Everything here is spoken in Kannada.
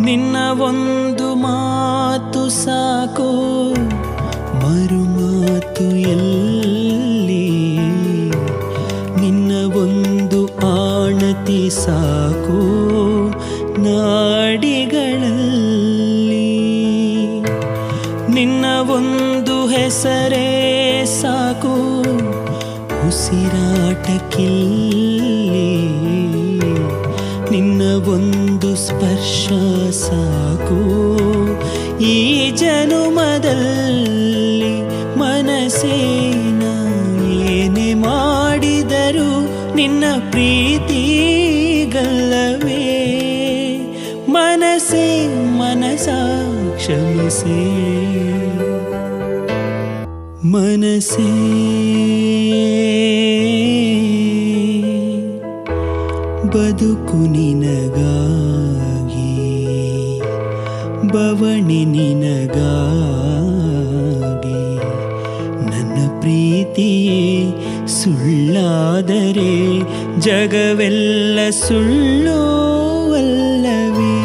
ನಿನ್ನ ಒಂದು ಮಾತು ಸಾಕು ಮರು ಮಾತು ಎಲ್ಲಿ ನಿನ್ನ ಒಂದು ಆಣತಿ ಸಾಕು ನಾಡಿಗಳಲ್ಲಿ ನಿನ್ನ ಒಂದು ಹೆಸರೇ ಸಾಕು ಉಸಿರಾಟಕ್ಕಿಲ್ಲಿ ನಿನ್ನ ಒಂದು ಸ್ಪರ್ಶ ಸಾಕು ಈ ಜನುಮದಲ್ಲಿ ಮನಸ್ಸೇನ ಏನೇ ಮಾಡಿದರು ನಿನ್ನ ಪ್ರೀತಿಗಲ್ಲವೇ ಮನಸ್ಸೇ ಮನಸ ಕ್ಷಮಿಸೇ ಮನಸ್ಸೇ ಬದುಕು ನಿನಗಾಗಿ ಬವಣಿ ನಿನಗಾಗಿ ನನ್ನ ಪ್ರೀತಿಯೇ ಸುಳ್ಳಾದರೆ ಜಗವೆಲ್ಲ ಸುಳ್ಳು ಅಲ್ಲವೇ